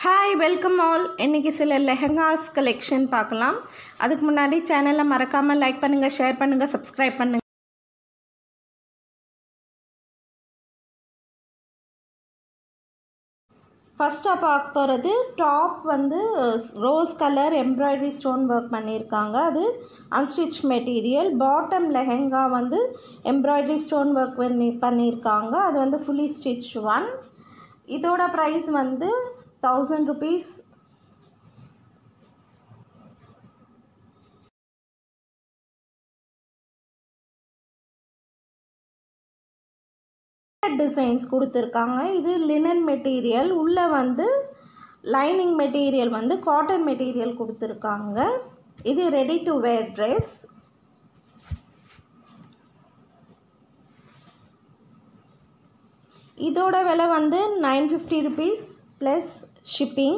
hi welcome all இன்றைக்கி சில lehengas collection பார்க்கலாம் அதுக்கு முன்னாடி சேனலை மறக்காமல் லைக் பண்ணுங்கள் ஷேர் பண்ணுங்கள் சப்ஸ்கிரைப் பண்ணுங்கள் ஃபஸ்ட்டாக பார்க்க போகிறது டாப் வந்து rose colour embroidery stone work பண்ணியிருக்காங்க அது அன்ஸ்டிச் மெட்டீரியல் பாட்டம் லெஹெங்கா வந்து எம்ப்ராய்டரி ஸ்டோன் ஒர்க் பண்ணி பண்ணியிருக்காங்க அது வந்து ஃபுல்லி ஸ்டிச் ஒன் இதோட ப்ரைஸ் வந்து தௌசண்ட் ருபீஸ் டிசைன்ஸ் கொடுத்துருக்காங்க இது லினன் மெட்டீரியல் உள்ளே வந்து லைனிங் மெட்டீரியல் வந்து காட்டன் மெட்டீரியல் கொடுத்துருக்காங்க இது ரெடி டு வேர் ட்ரெஸ் இதோட விலை வந்து nine fifty rupees plus shipping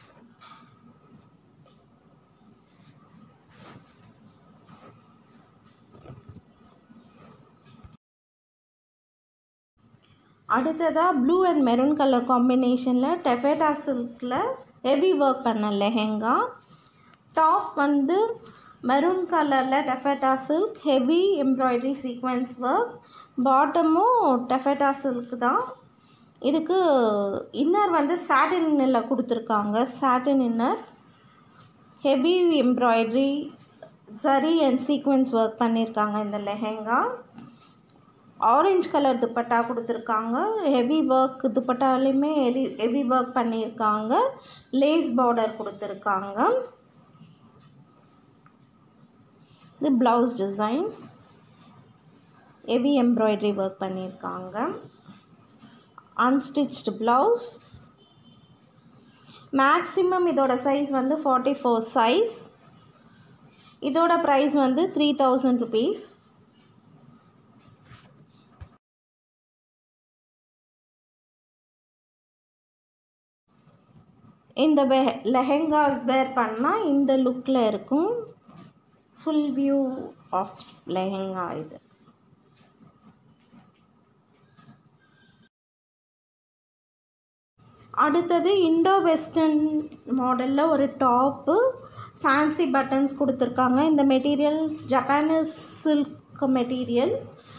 அடுத்ததாக ப்ளூ அண்ட் மெரூன் கலர் காம்பினேஷனில் டெஃபேட்டா சில்கில் ஹெவி ஒர்க் பண்ண லெஹெங்கா டாப் வந்து மெரூன் கலரில் taffeta silk heavy embroidery sequins work பாட்டமும் டெஃபேட்டா சில்க் தான் இதுக்கு இன்னர் வந்து சாட்டினில் கொடுத்துருக்காங்க satin inner heavy embroidery zari and sequins work பண்ணியிருக்காங்க இந்த லெஹெங்கா ஆரஞ்ச் கலர் துப்பட்டா கொடுத்துருக்காங்க ஹெவி ஒர்க் துப்பட்டாலையுமே ஹெவி ஹெவி ஒர்க் பண்ணியிருக்காங்க லேஸ் பார்டர் கொடுத்துருக்காங்க இது blouse designs heavy embroidery work பண்ணியிருக்காங்க அன்ஸ்டிச்டு ப்ளவுஸ் மேக்ஸிமம் இதோட சைஸ் வந்து ஃபார்ட்டி ஃபோர் சைஸ் இதோட ப்ரைஸ் வந்து த்ரீ தௌசண்ட் ருபீஸ் இந்த வெ லெஹெங்காஸ் வேர் பண்ணால் இந்த லுக்கில் இருக்கும் ஃபுல் வியூ ஆஃப் லெஹெங்கா இது அடுத்தது இண்டோ வெஸ்டர்ன் மாடலில் ஒரு டாப்பு ஃபேன்சி பட்டன்ஸ் கொடுத்துருக்காங்க இந்த material Japanese silk material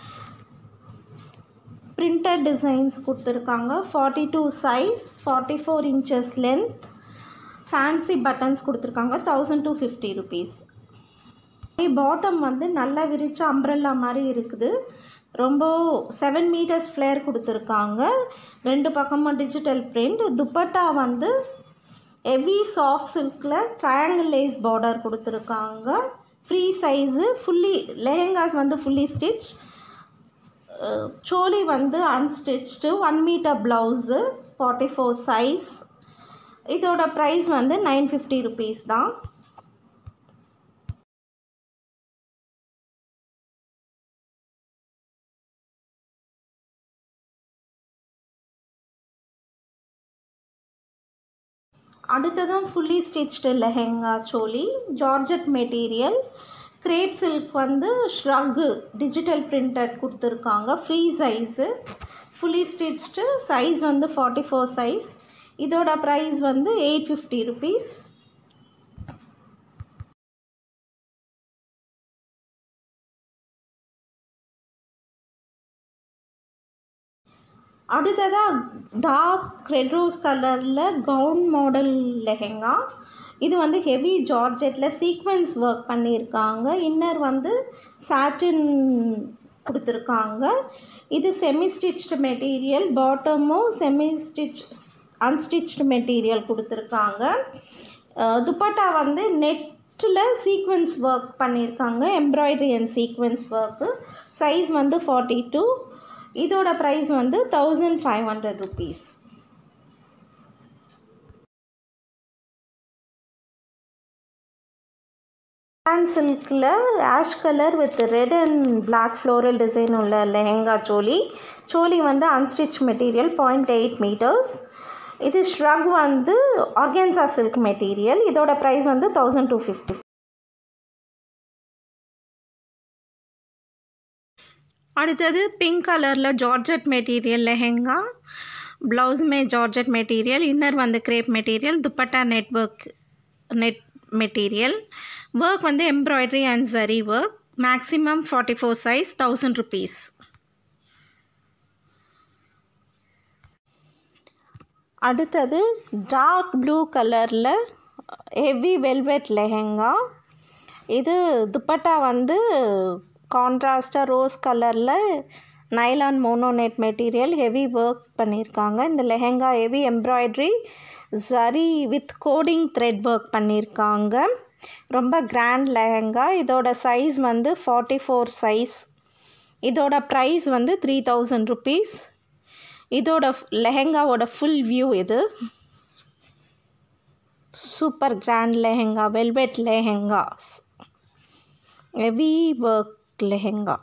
printed designs கொடுத்துருக்காங்க forty two size forty four inches length fancy buttons கொடுத்துருக்காங்க thousand two fifty rupees bottom வந்து நல்லா விரிச்ச அம்ப்ரெல்லா மாதிரி இருக்குது ரொம்ப செவன் மீட்டர்ஸ் ஃப்ளேர் கொடுத்துருக்காங்க ரெண்டு பக்கமும் டிஜிட்டல் பிரிண்ட் துப்பட்டா வந்து ஹெவி சாஃப்ட் சில்கில் ட்ரையாங்கிள் லேஸ் பார்டர் கொடுத்துருக்காங்க ஃப்ரீ சைஸு ஃபுல்லி லெஹெங்காஸ் வந்து ஃபுல்லி ஸ்டிச் சோலி வந்து unstitched one metre blouse forty four size இதோட ப்ரைஸ் வந்து நைன் ஃபிஃப்டி ருபீஸ் தான் அடுத்ததும் fully stitched lehenga choli georgette material crepe silk வந்து ஷ்ரக்கு டிஜிட்டல் பிரிண்டட் கொடுத்துருக்காங்க free size fully stitched size வந்து ஃபார்ட்டி ஃபோர் சைஸ் இதோட ப்ரைஸ் வந்து எயிட் ஃபிஃப்டி ருபீஸ் அடுத்ததாக டார்க் ரெட் ரோஸ் கலரில் கவுன் மாடல் லெஹெங்கா இது வந்து ஹெவி ஜார்ஜெட்டில் சீக்வன்ஸ் ஒர்க் பண்ணியிருக்காங்க இன்னர் வந்து சாட்டின் கொடுத்துருக்காங்க இது செமி ஸ்டிச்டு மெட்டீரியல் பாட்டமும் செமி ஸ்டிச் அன்ஸ்டிச்டு மெட்டீரியல் கொடுத்துருக்காங்க துப்பட்டா வந்து நெட்டில் சீக்வன்ஸ் ஒர்க் பண்ணியிருக்காங்க embroidery and sequins work size வந்து ஃபார்ட்டி டூ இதோட ப்ரைஸ் வந்து thousand five hundred rupees hand சில்கில் ash colour with red and black floral design உள்ள லெஹெங்கா சோலி சோலி வந்து unstitch material point eight metres இது ஷ்ரக் வந்து ஆர்கேன்சா சில்க் மெட்டீரியல் இதோட ப்ரைஸ் வந்து தௌசண்ட் டூ ஃபிஃப்டி அடுத்தது பிங்க் கலரில் ஜார்ஜட் மெட்டீரியல் லெஹெங்கா ப்ளவுஸுமே ஜார்ஜெட் மெட்டீரியல் இன்னர் வந்து crepe material dupatta net work net material work வந்து embroidery and zari work maximum forty four size thousand rupees அடுத்தது டார்க் ப்ளூ கலரில் heavy velvet lehenga இது துப்பட்டா வந்து கான்ட்ராஸ்டாக ரோஸ் கலரில் nylon mononet material heavy work பண்ணியிருக்காங்க இந்த lehenga heavy embroidery zari with coding thread work பண்ணியிருக்காங்க ரொம்ப கிராண்ட் லெஹெங்கா இதோட சைஸ் வந்து ஃபார்ட்டி ஃபோர் சைஸ் இதோட ப்ரைஸ் வந்து த்ரீ தௌசண்ட் ருபீஸ் இதோட லெஹெங்காவோட ஃபுல் வியூ இது super grand lehenga velvet lehengas heavy work lehenga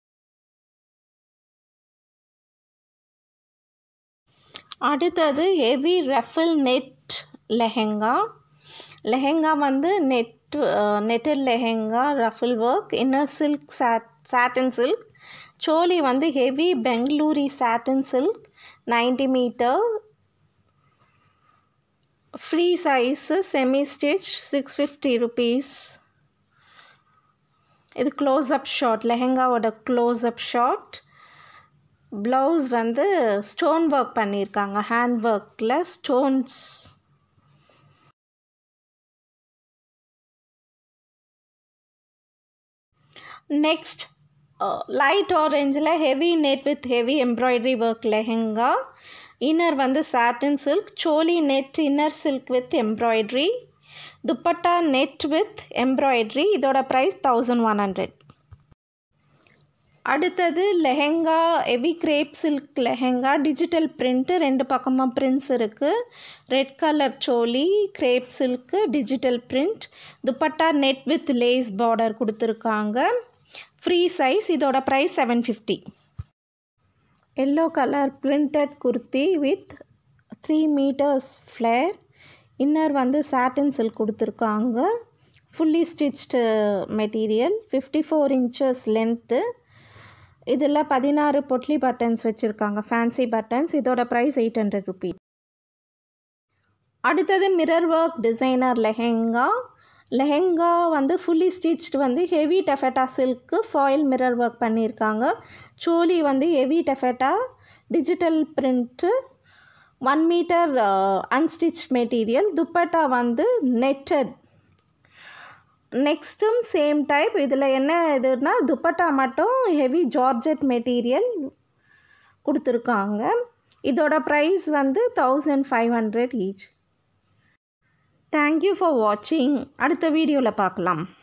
அடுத்தது heavy ruffle net lehenga lehenga வந்து net netted lehenga ruffle work inner silk sat satin silk choli வந்து heavy Bangalori satin silk ninety metre free size semi stitch six fifty rupees இது close up shot லெஹெங்காவோட close up shot blouse வந்து stone work பண்ணியிருக்காங்க hand ஒர்க்கில் stones next light ஆரஞ்சில் heavy net with heavy embroidery work lehenga inner வந்து satin silk choli net inner silk with embroidery dupatta net with embroidery இதோட price thousand one hundred அடுத்தது lehenga heavy crepe silk lehenga digital print ரெண்டு பக்கமாக prints இருக்குது red colour choli crepe silk digital print dupatta net with lace border கொடுத்துருக்காங்க free size இதோட price seven fifty yellow colour printed kurti with three metres flare inner வந்து satin silk கொடுத்துருக்காங்க fully stitched material fifty four inches length இதில் பதினாறு potli buttons வச்சுருக்காங்க fancy buttons இதோட price eight hundred rupee அடுத்தது mirror work designer lehenga lehenga வந்து fully stitched வந்து heavy taffeta silk foil mirror work பண்ணியிருக்காங்க சோலி வந்து heavy taffeta digital print one metre unstitch material dupatta வந்து நெட்டட் நெக்ஸ்ட்டும் சேம் டைப் இதில் என்ன இதுனா துப்பட்டா மட்டும் ஹெவி ஜார்ஜெட் மெட்டீரியல் கொடுத்துருக்காங்க இதோட ப்ரைஸ் வந்து thousand five hundred each thank you for வாட்சிங் அடுத்த வீடியோவில் பார்க்கலாம்